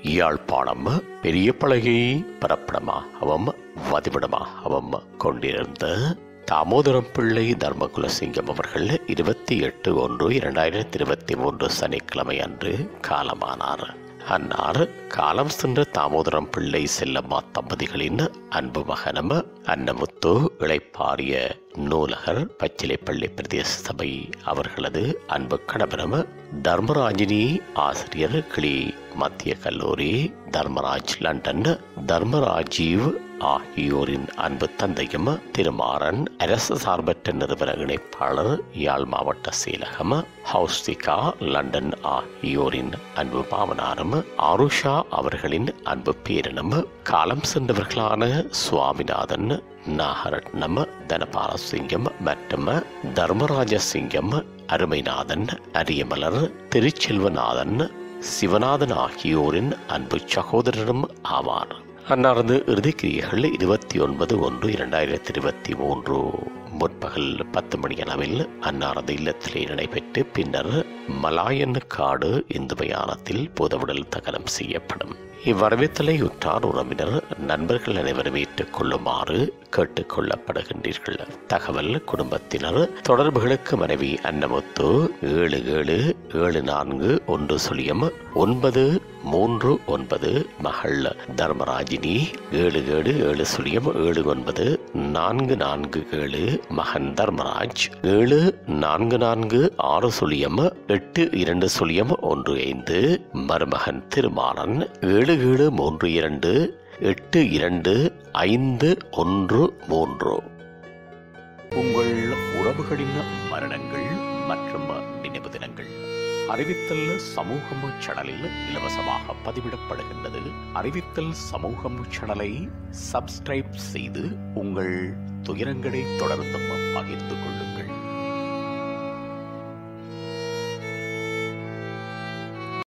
யாழ்ப்பாணம் பெரிய பலகை பரப்பிடமாகவும் வதிவிடமாகவும் கொண்டிருந்த தாமோதரம் பிள்ளை தர்மகுலசிங்கம் அவர்கள் இருபத்தி எட்டு ஒன்று இரண்டாயிரத்தி இருபத்தி மூன்று சனிக்கிழமை அன்று காலமானார் அன்னார் காலம் சென்ற தாமோதரம் பிள்ளை செல்லம்மா தம்பதிகளின் அன்பு மகனும் அன்னமுத்து இளைப்பாரிய நூலகர் பச்சிலைப்பள்ளி பிரதேச சபை அவர்களது அன்பு கணவரும் தர்மராஜினி ஆசிரியர் கிளி மத்திய கல்லூரி தர்மராஜ் லண்டன் தர்மராஜீவ் ஆகியோரின் அன்பு தந்தையும் திருமாறன் அரசு சார்பற்ற நிறுவன இணைப்பாளர் யாழ் மாவட்ட செயலகம் ஹவுஸ்திகா லண்டன் ஆகியோரின் அன்பு மாமனாரும் ஆருஷா அவர்களின் அன்பு பேரனும் காலம் சென்றவர்களான சுவாமிநாதன் நாகரட்னம் தனபாலசிங்கம் மற்றும் தர்மராஜ சிங்கம் அருமைநாதன் அரியமலர் திருச்செல்வநாதன் சிவநாதன் ஆகியோரின் அன்பு சகோதரரும் ஆவார் அன்னாரது இறுதிக்கிரியைகள் இருபத்தி ஒன்பது ஒன்று இரண்டாயிரத்தி இருபத்தி மூன்று முற்பகல் பத்து மணி அளவில் அன்னாரது இல்லத்திலே நடைபெற்று பின்னர் மலாயன் காடு இந்து மயானத்தில் புதவுடல் தகனம் செய்யப்படும் இவ்வரவேத்தலை உற்றார் உறவினர் நண்பர்கள் அனைவரும் ஏற்றுக் கொள்ளுமாறு கேட்டுக் கொள்ளப்படுகின்றீர்கள் தகவல் குடும்பத்தினர் தொடர்புகளுக்கு மனைவி அன்னமுத்து ஏழு ஏழு ஏழு நான்கு ஒன்று சுழியம் ஒன்பது மூன்று ஒன்பது மகள் தர்மராஜினி ஏழு ஏழு ஏழு சுழியம் ஏழு ஒன்பது நான்கு நான்கு ஏழு மகன் தர்மராஜ் ஏழு நான்கு நான்கு ஆறு சுழியம் எட்டு இரண்டு சுழியம் ஒன்று ஐந்து மருமகன் திருமாறன் ஏழு ஏழு மூன்று இரண்டு எட்டு இரண்டு ஐந்து ஒன்று மூன்று உங்கள் உறவுகளின் மரணங்கள் மற்றும் நினைவு தினங்கள் அறிவித்தல் சமூகம் சேனலில் இலவசமாக பதிவிடப்படுகின்றது அறிவித்தல் சமூகம் சேனலை சப்ஸ்கிரைப் செய்து உங்கள் துயரங்களை தொடர்ந்தும் பகிர்ந்து கொள்ளுங்கள்